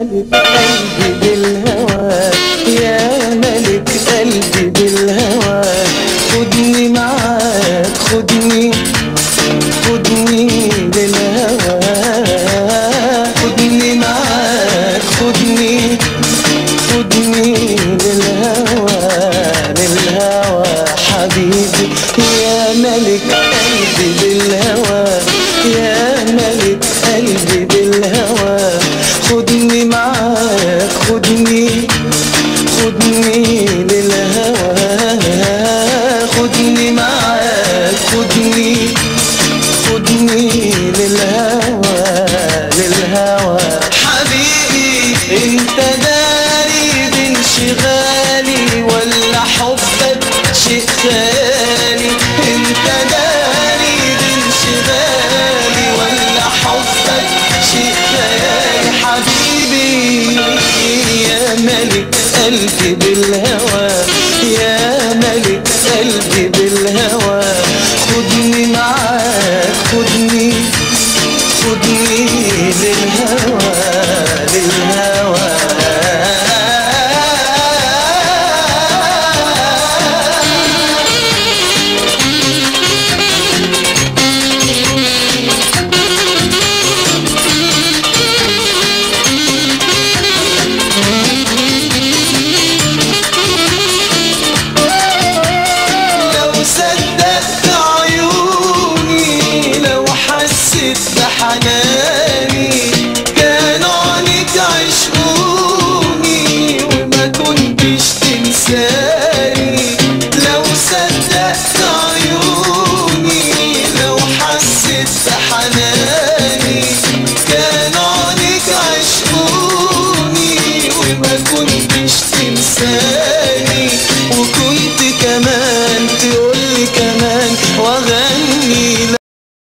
قلبي بالهوى يا ملك قلبي بالهوى خدني معاك خدني خدني للهوى خدني معاك خدني خدني للهوى للهوى حبيبي يا ملك قلبي بالهوى يا ملك قلبي بالهوى خدني معاك خدني خدني للهوى خدني معاك خدني خدني للهوى للهوى حبيبي انت داري بانشغالي ولا حبك شيء خالي انت داري بانشغالي ولا حبك شيء خيالي حبيبي يا ملك قلبي بالهوى يا ملك قلبي بالهوى خدني معاك خدني خدني للهوى للهوى لو صدقت عيوني لو حسيت بحناني كانوا عنك عشقوني وما كنتش تنساني لو صدقت عيوني لو حسيت بحناني كانوا عنك عشقوني وما كنتش تنساني